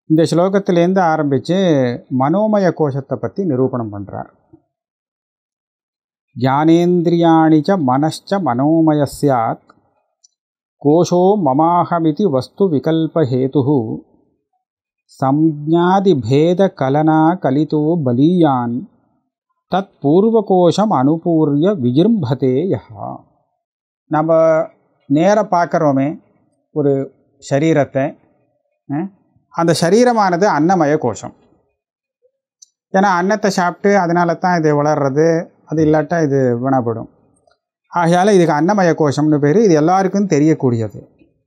இந்த ஸ்லோகத்திலேருந்து ஆரம்பித்து மனோமய கோஷத்தை பற்றி நிரூபணம் பண்ணுறார் ஞானேந்திரியாணி ச மனశ్చ மனோமய ஸ்யாத் கோஷோ மமாஹமிதி வஸ்து விகல்பஹேது சம்ஞாதிபேதகலனா கலிதோ பலீயான் தத் பூர்வகோஷம் அனுபூர்ய விஜிரும்பதே யஹா நம்ம நேர பார்க்குறோமே ஒரு சரீரத்தை அஹ், அந்த சரீரமானது அன்னமய கோஷம் ஏன்னா அன்னத்தை சாப்பிட்டு அதனால தான் இது வளர்றது அது இல்லாட்டா இது வீணப்படும் ஆகையால் இதுக்கு அன்னமய கோஷம்னு பேர் இது எல்லாருக்கும் தெரியக்கூடியது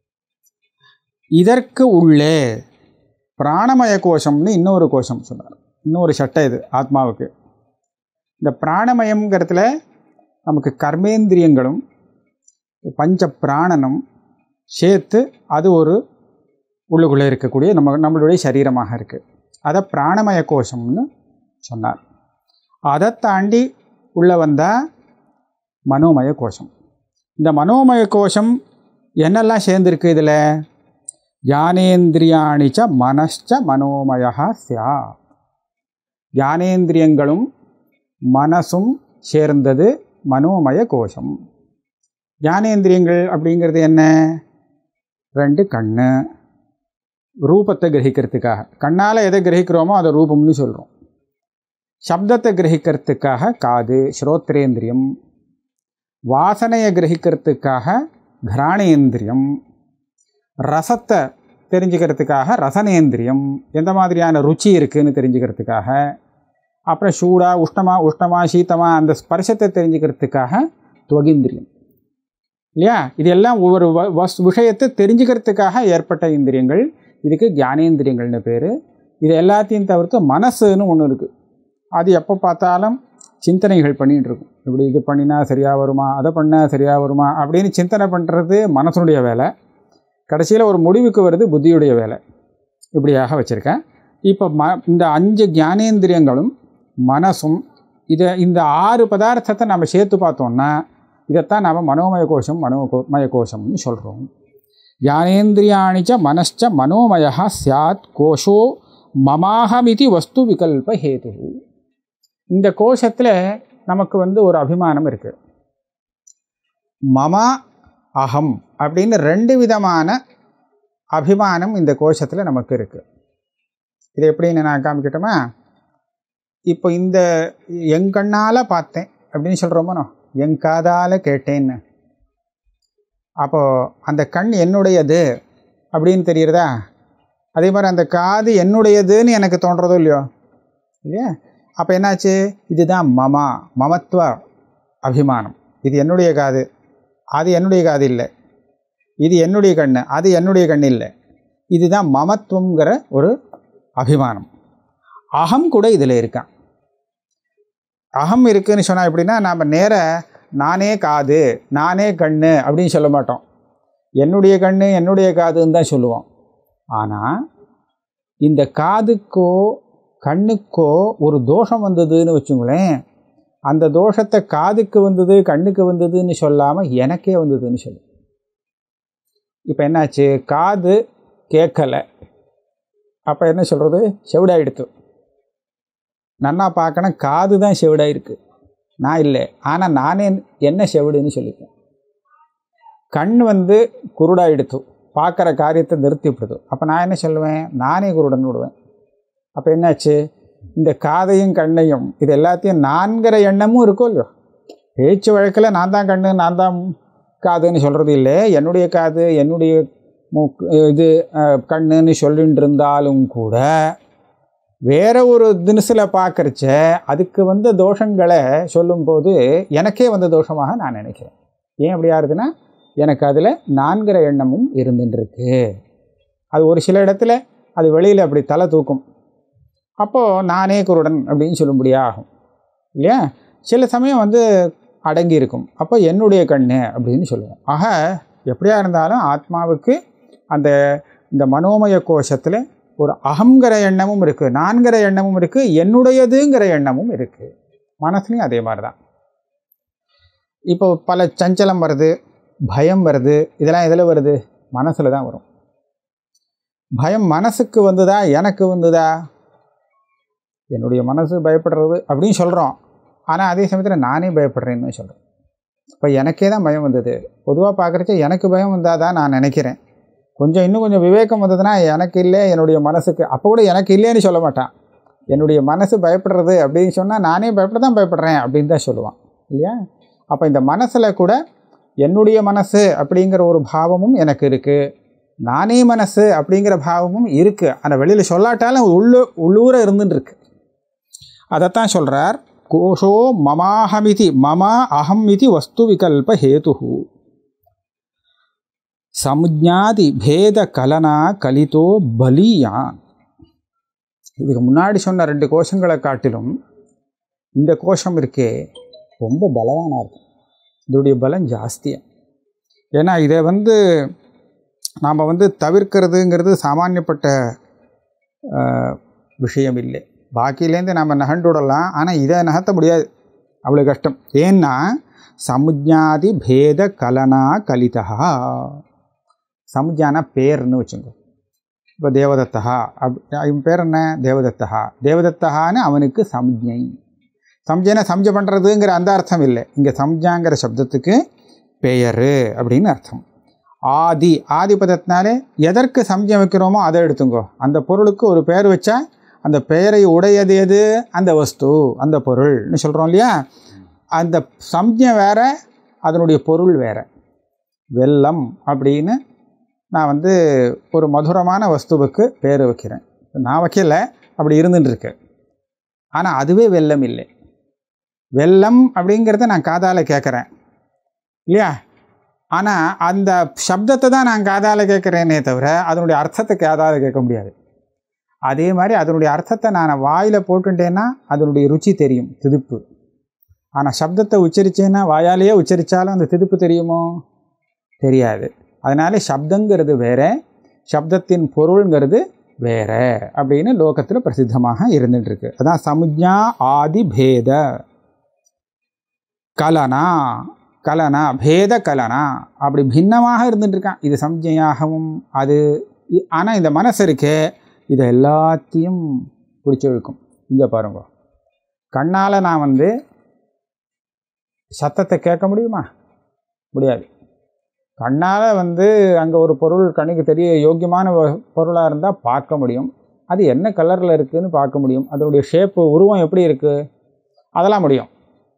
இதற்கு உள்ளே பிராணமய கோஷம்னு இன்னொரு கோஷம் சொன்னார் இன்னொரு சட்டை இது ஆத்மாவுக்கு இந்த பிராணமயம்ங்கிறதுல நமக்கு கர்மேந்திரியங்களும் பஞ்ச பிராணனும் சேர்த்து அது ஒரு உள்ளுக்குள்ளே இருக்கக்கூடிய நம்ம நம்மளுடைய சரீரமாக இருக்குது அதை பிராணமய கோஷம்னு சொன்னார் அதை தாண்டி உள்ளே வந்தால் மனோமய கோஷம் இந்த மனோமய கோஷம் என்னெல்லாம் சேர்ந்துருக்கு இதில் ஞானேந்திரியாணிச்ச மனశ్చ மனோமயா சியா ஞானேந்திரியங்களும் மனசும் சேர்ந்தது மனோமய கோஷம் ஞானேந்திரியங்கள் அப்படிங்கிறது என்ன ரெண்டு கண்ணு ரூபத்தை கிரகிக்கிறதுக்காக கண்ணால் எதை கிரகிக்கிறோமோ அதை ரூபம்னு சொல்கிறோம் சப்தத்தை கிரகிக்கிறதுக்காக காது ஸ்ரோத்ரேந்திரியம் வாசனையை கிரகிக்கிறதுக்காக கிராணேந்திரியம் ரசத்தை தெரிஞ்சுக்கிறதுக்காக ரசனேந்திரியம் எந்த மாதிரியான ருச்சி இருக்குன்னு தெரிஞ்சுக்கிறதுக்காக அப்புறம் சூடா உஷ்ணமா உஷ்ணமா சீத்தமா அந்த ஸ்பர்சத்தை தெரிஞ்சுக்கிறதுக்காக துவகிந்திரியம் இல்லையா இது எல்லாம் ஒவ்வொரு வ- வஸ் விஷயத்தை தெரிஞ்சுக்கிறதுக்காக ஏற்பட்ட இந்திரியங்கள் இதுக்கு ஞானேந்திரியங்கள்னு பேர் இது எல்லாத்தையும் தவிர்த்து மனசுன்னு ஒன்று இருக்குது அது எப்போ பார்த்தாலும் சிந்தனைகள் பண்ணிகிட்டு இருக்கும் இப்படி இது பண்ணினா சரியாக வருமா அதை பண்ணால் சரியாக வருமா அப்படின்னு சிந்தனை பண்ணுறது மனசனுடைய வேலை கடைசியில் ஒரு முடிவுக்கு வருது புத்தியுடைய வேலை இப்படியாக வச்சுருக்கேன் இப்போ ம இந்த அஞ்சு ஞானேந்திரியங்களும் மனசும் இதை இந்த ஆறு பதார்த்தத்தை நம்ம சேர்த்து பார்த்தோம்னா இதைத்தான் நாம் மனோமய கோஷம் மனோ மய கோஷம்னு சொல்கிறோம் ஞானேந்திரியாணிச்ச மனశ్చ மனோமய சியாத் கோஷோ மமாஹமிதி வஸ்து விகல்ப ஹேது இந்த கோஷத்தில் நமக்கு வந்து ஒரு அபிமானம் இருக்குது மமா அகம் அப்படின்னு ரெண்டு விதமான அபிமானம் இந்த கோஷத்தில் நமக்கு இருக்குது இது எப்படின்னு நான் காமிக்கட்டுமா இப்போ இந்த என் கண்ணால் பார்த்தேன் அப்படின்னு சொல்கிறோமோ என் காதால் கேட்டேன்னு அப்போது அந்த கண் என்னுடையது அப்படின்னு தெரியுறதா அதே மாதிரி அந்த காது என்னுடையதுன்னு எனக்கு தோன்றதோ இல்லையோ இல்லையா அப்போ என்னாச்சு இதுதான் மமா மமத்துவ அபிமானம் இது என்னுடைய காது அது என்னுடைய காது இல்லை இது என்னுடைய கண் அது என்னுடைய கண் இல்லை இதுதான் மமத்துவங்கிற ஒரு அபிமானம் அகம் கூட இதில் இருக்கான் அகம் இருக்குன்னு சொன்னால் எப்படின்னா நாம் நேர நானே காது நானே கண்ணு அப்படின்னு சொல்ல மாட்டோம் என்னுடைய கண்ணு என்னுடைய காதுன்னு தான் சொல்லுவோம் ஆனால் இந்த காதுக்கோ கண்ணுக்கோ ஒரு தோஷம் வந்ததுன்னு வச்சுங்களேன் அந்த தோஷத்தை காதுக்கு வந்தது கண்ணுக்கு வந்ததுன்னு சொல்லாமல் எனக்கே வந்ததுன்னு சொல்லு இப்போ என்னாச்சு காது கேட்கலை அப்போ என்ன சொல்கிறது செவிடாயிடுத்து நன்னா பார்க்கணும் காது தான் செவிடாயிருக்கு நான் இல்லை ஆனால் நானே என்ன செவிடுன்னு சொல்லிப்பேன் கண் வந்து குருடாயிடுத்து பார்க்குற காரியத்தை நிறுத்திவிடுது அப்போ நான் என்ன சொல்லுவேன் நானே குருடன் விடுவேன் அப்போ என்னாச்சு இந்த காதையும் கண்ணையும் இது எல்லாத்தையும் நான்கிற எண்ணமும் இருக்கும் இல்லையோ பேச்சு வழக்கில் நான் தான் கண்ணு நான் தான் காதுன்னு சொல்கிறது இல்லை என்னுடைய காது என்னுடைய மூக்கு இது அஹ், கண்ணுன்னு சொல்லிட்டு இருந்தாலும் கூட வேற ஒரு தினசில் பார்க்குறச்ச அதுக்கு வந்த தோஷங்களை சொல்லும்போது எனக்கே வந்த தோஷமாக நான் நினைக்கிறேன் ஏன் அப்படி ஆகுதுன்னா எனக்கு அதில் நான்கிற எண்ணமும் இருந்துட்டுருக்கு அது ஒரு சில இடத்துல அது வெளியில் அப்படி தலை தூக்கும் அப்போது நானே குருடன் அப்படின்னு சொல்லும்படியா ஆகும் இல்லையா சில சமயம் வந்து அடங்கி இருக்கும் அப்போ என்னுடைய கண்ணு அப்படின்னு சொல்லுவோம் ஆக எப்படியா இருந்தாலும் ஆத்மாவுக்கு அந்த இந்த மனோமய கோஷத்தில் ஒரு அகங்கிற எண்ணமும் இருக்குது நான்கிற எண்ணமும் இருக்குது என்னுடையதுங்கிற எண்ணமும் இருக்குது மனசுலையும் அதே மாதிரி தான் இப்போ பல சஞ்சலம் வருது பயம் வருது இதெல்லாம் எதில் வருது மனசில் தான் வரும் பயம் மனசுக்கு வந்ததா எனக்கு வந்ததா என்னுடைய மனசு பயப்படுறது அப்படின்னு சொல்கிறோம் ஆனால் அதே சமயத்தில் நானே பயப்படுறேன்னு சொல்கிறேன் இப்போ எனக்கே தான் பயம் வந்தது பொதுவாக பார்க்குறச்ச எனக்கு பயம் வந்தால் தான் நான் நினைக்கிறேன் கொஞ்சம் இன்னும் கொஞ்சம் விவேகம் வந்ததுன்னா எனக்கு இல்லை என்னுடைய மனசுக்கு அப்போ கூட எனக்கு இல்லைன்னு சொல்ல மாட்டான் என்னுடைய மனசு பயப்படுறது அப்படின்னு சொன்னால் நானே பயப்பட தான் பயப்படுறேன் அப்படின்னு தான் சொல்லுவான் இல்லையா அப்போ இந்த மனசில் கூட என்னுடைய மனசு அப்படிங்கிற ஒரு பாவமும் எனக்கு இருக்குது நானே மனசு அப்படிங்கிற பாவமும் இருக்குது அந்த வெளியில் சொல்லாட்டாலும் உள்ளு உள்ளூர இருந்துட்டு இருக்கு அதைத்தான் சொல்கிறார் கோஷோ மமாஹமிதி மம அகம் இது வஸ்து விகல்ப ஹேது சம்ஜாதி பேத கலனா கலிதோ பலியான் இதுக்கு முன்னாடி சொன்ன ரெண்டு கோஷங்களை காட்டிலும் இந்த கோஷம் இருக்கே ரொம்ப பலவானாக இருக்கும் இதோடைய பலம் ஜாஸ்தியாக ஏன்னா இதை வந்து நாம் வந்து தவிர்க்கிறதுங்கிறது சாமானியப்பட்ட அஹ், விஷயம் இல்லை பாக்கியிலேருந்து நாம் நகண்டுடலாம் ஆனால் இதை நகர்த்த முடியாது அவ்வளோ கஷ்டம் ஏன்னா சமுஜாதி பேத கலனா கலிதா சமுஜானா பேர்னு வச்சுங்க இப்போ தேவதத்தா அப் இவன் பேர் என்ன தேவதத்தா தேவதத்தகான்னு அவனுக்கு சம்ஜை சம்ஜைனா சம்ஜை பண்ணுறதுங்கிற அந்த அர்த்தம் இல்லை இங்கே சம்ஜாங்கிற சப்தத்துக்கு பெயர் அப்படின்னு அர்த்தம் ஆதி ஆதி பதத்தினாலே எதற்கு சம்ஜம் வைக்கிறோமோ அதை எடுத்துங்கோ அந்த பொருளுக்கு ஒரு பெயர் வச்சா அந்த பெயரை உடையது எது அந்த வஸ்து அந்த பொருள்னு சொல்கிறோம் இல்லையா அந்த சம்ஜம் வேற அதனுடைய பொருள் வேற வெல்லம் அப்படின்னு நான் வந்து ஒரு மதுரமான வஸ்துவுக்கு பேர் வைக்கிறேன் நான் வைக்கல அப்படி இருந்துட்டு இருக்கு ஆனால் அதுவே வெல்லம் இல்லை வெல்லம் அப்படிங்கிறத நான் காதால் கேட்குறேன் இல்லையா ஆனால் அந்த சப்தத்தை தான் நான் காதால் கேட்குறேனே தவிர அதனுடைய அர்த்தத்தை காதால் கேட்க முடியாது அதே மாதிரி அதனுடைய அர்த்தத்தை நான் வாயில் போட்டுட்டேன்னா அதனுடைய ருச்சி தெரியும் திதுப்பு ஆனால் சப்தத்தை உச்சரித்தேன்னா வாயாலேயே உச்சரித்தாலும் அந்த திதுப்பு தெரியுமோ தெரியாது அதனால சப்தங்கிறது வேற சப்தத்தின் பொருள்ங்கிறது வேற அப்படின்னு லோகத்தில் பிரசித்தமாக இருந்துட்டு இருக்கு அதான் சமுஜா ஆதி பேத கலனா கலனா பேத கலனா அப்படி பின்னமாக இருந்துட்டு இருக்கான் இது சம்ஜையாகவும் அது ஆனால் இந்த மனசு இருக்கே இதை எல்லாத்தையும் பிடிச்சி இழுக்கும் இங்கே பாருங்க கண்ணால் நான் வந்து சத்தத்தை கேட்க முடியுமா முடியாது கண்ணால் வந்து அங்கே ஒரு பொருள் கண்ணுக்கு தெரிய யோக்கியமான பொருளாக இருந்தால் பார்க்க முடியும் அது என்ன கலரில் இருக்குதுன்னு பார்க்க முடியும் அதனுடைய ஷேப்பு உருவம் எப்படி இருக்குது அதெல்லாம் முடியும்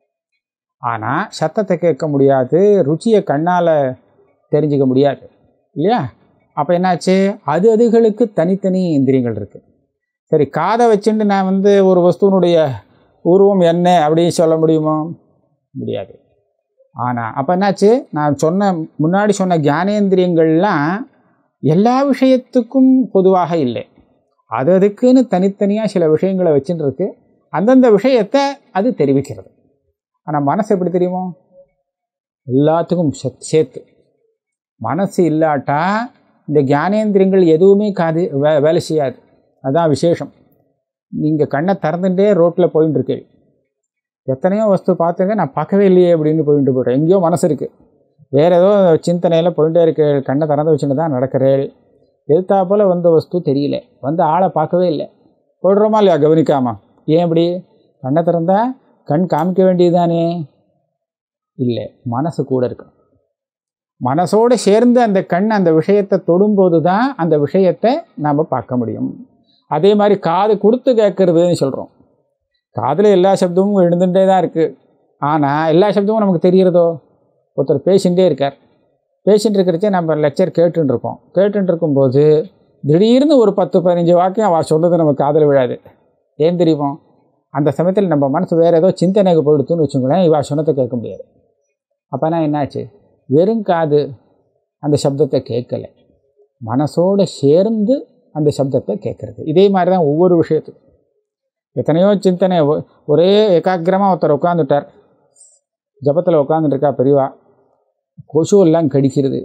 ஆனால் சத்தத்தை கேட்க முடியாது ருச்சியை கண்ணால் தெரிஞ்சுக்க முடியாது இல்லையா அப்போ என்னாச்சு அது அதுகளுக்கு தனித்தனி இந்திரியங்கள் இருக்குது சரி காதை வச்சுட்டு நான் வந்து ஒரு வஸ்துவனுடைய உருவம் என்ன அப்படின்னு சொல்ல முடியுமோ முடியாது ஆனால் அப்போ என்னாச்சு நான் சொன்ன முன்னாடி சொன்ன ஞானேந்திரியங்கள்லாம் எல்லா விஷயத்துக்கும் பொதுவாக இல்லை அது அதுக்குன்னு தனித்தனியாக சில விஷயங்களை வச்சுட்டு இருக்கு அந்தந்த விஷயத்தை அது தெரிவிக்கிறது ஆனால் மனசு எப்படி தெரியுமோ எல்லாத்துக்கும் சத் சேர்த்து மனசு இல்லாட்டா இந்த ஞானேந்திரியங்கள் எதுவுமே காது வே வேலை செய்யாது அதுதான் விசேஷம் நீங்கள் கண்ணை திறந்துட்டே ரோட்டில் போயின்னு இருக்கேன் எத்தனையோ வஸ்து பார்த்துங்க நான் பார்க்கவே இல்லையே அப்படின்னு போயிட்டு போயிட்டேன் எங்கேயோ மனசு இருக்குது வேறு ஏதோ சிந்தனையில் போயிட்டே இருக்கு கண்ணை திறந்து வச்சுட்டு தான் நடக்கிறேன் எதிர்த்தா போல் வந்த வஸ்து தெரியல வந்து ஆளை பார்க்கவே இல்லை போடுறோமா இல்லையா கவனிக்காமா ஏன் இப்படி கண்ணை திறந்தா கண் காமிக்க வேண்டியதுதானே இல்லை மனசு கூட இருக்கணும் மனசோடு சேர்ந்து அந்த கண் அந்த விஷயத்தை தொடும்போது தான் அந்த விஷயத்தை நாம் பார்க்க முடியும் அதே மாதிரி காது கொடுத்து கேட்குறதுன்னு சொல்கிறோம் காதில் எல்லா சப்தமும் எழுந்துகிட்டே தான் இருக்குது ஆனால் எல்லா சப்தமும் நமக்கு தெரிகிறதோ ஒருத்தர் பேசிகிட்டே இருக்கார் பேசிகிட்டு இருக்கிறச்சே நம்ம லெக்சர் கேட்டுன்னு இருக்கோம் கேட்டுன்னு இருக்கும்போது திடீர்னு ஒரு பத்து பதினஞ்சு வாக்கியம் அவள் சொல்கிறது நமக்கு காதில் விழாது ஏன் தெரியுமோ அந்த சமயத்தில் நம்ம மனசு வேறு ஏதோ சிந்தனைக்கு போயிடுத்துன்னு வச்சுங்களேன் இவா சொன்னத்தை கேட்க முடியாது அப்போனா என்னாச்சு வெறும் காது அந்த சப்தத்தை கேட்கல மனசோடு சேர்ந்து அந்த சப்தத்தை கேட்குறது இதே மாதிரி தான் ஒவ்வொரு விஷயத்துக்கும் எத்தனையோ சிந்தனை ஒ- ஒரே ஏகாக்கிரமாக ஒருத்தர் உட்காந்துட்டார் ஜபத்தில் உட்காந்துட்டு இருக்கா பெரியவா கொசு எல்லாம் கடிக்கிறது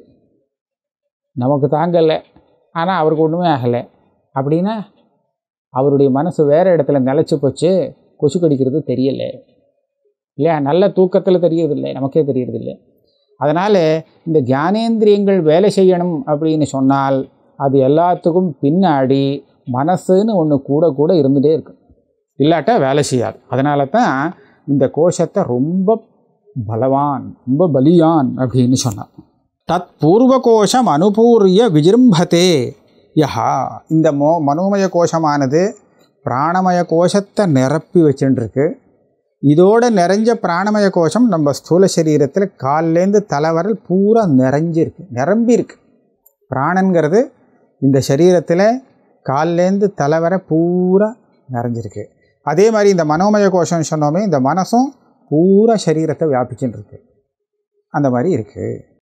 நமக்கு தாங்கலை ஆனால் அவருக்கு ஒன்றுமே ஆகலை அப்படின்னா அவருடைய மனசு வேறு இடத்துல நிலச்சி போச்சு கொசு கடிக்கிறது தெரியலை இல்லையா நல்ல தூக்கத்தில் தெரியறதில்லை நமக்கே தெரியறதில்லை அதனால் இந்த ஞானேந்திரியங்கள் வேலை செய்யணும் அப்படின்னு சொன்னால் அது எல்லாத்துக்கும் பின்னாடி மனசுன்னு ஒன்று கூட கூட இருந்துகிட்டே இருக்கு இல்லாட்டா வேலை செய்யாது அதனால தான் இந்த கோஷத்தை ரொம்ப பலவான் ரொம்ப பலியான் அப்படின்னு சொன்னான் தத் பூர்வ கோஷம் அனுபூரிய விஜிரும்பதே யஹா இந்த மோ மனோமய கோஷமானது பிராணமய கோஷத்தை நிரப்பி வச்சுட்டுருக்கு இதோட நிறைஞ்ச பிராணமய கோஷம் நம்ம ஸ்தூல சரீரத்தில் கால்லேருந்து தலைவரல் பூரா நிறைஞ்சிருக்கு நிரம்பி இருக்கு பிராணங்கிறது இந்த சரீரத்தில் கால்லேருந்து தலைவரை பூரா நிறைஞ்சிருக்கு அதே மாதிரி இந்த மனோமய கோஷம்னு சொன்னோமே இந்த மனசும் பூரா சரீரத்தை வியாபிச்சுட்டு இருக்கு அந்த மாதிரி இருக்குது